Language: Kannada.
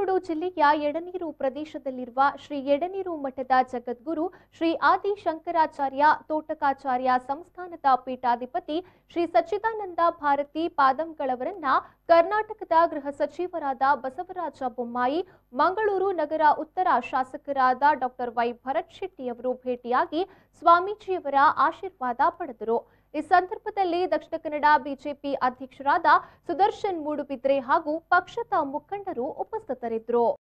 ಕಾಸರಗೋಡು ಜಿಲ್ಲೆಯ ಎಡನೀರು ಪ್ರದೇಶದಲ್ಲಿರುವ ಶ್ರೀ ಎಡನೀರು ಮಠದ ಜಗದ್ಗುರು ಶ್ರೀ ಆದಿ ಶಂಕರಾಚಾರ್ಯ ತೋಟಕಾಚಾರ್ಯ ಸಂಸ್ಥಾನದ ಪೀಠಾಧಿಪತಿ ಶ್ರೀ ಸಚ್ಚಿದಾನಂದ ಭಾರತಿ ಪಾದಂಗಳವರನ್ನ ಕರ್ನಾಟಕದ ಗೃಹ ಸಚಿವರಾದ ಬಸವರಾಜ ಬೊಮ್ಮಾಯಿ ಮಂಗಳೂರು ನಗರ ಉತ್ತರ ಶಾಸಕರಾದ ಡಾಕ್ಟರ್ ವೈ ಭರತ್ ಶೆಟ್ಟಿಯವರು ಭೇಟಿಯಾಗಿ ಸ್ವಾಮೀಜಿಯವರ ಆಶೀರ್ವಾದ ಪಡೆದರು ಈ ಸಂದರ್ಭದಲ್ಲಿ ದಕ್ಷಿಣ ಕನ್ನಡ ಬಿಜೆಪಿ ಅಧ್ಯಕ್ಷರಾದ ಸುದರ್ಶನ್ ಮೂಡುಬಿದ್ರೆ ಹಾಗೂ ಪಕ್ಷದ ಮುಖಂಡರು ಉಪಸ್ಥಿತರಿದ್ದರು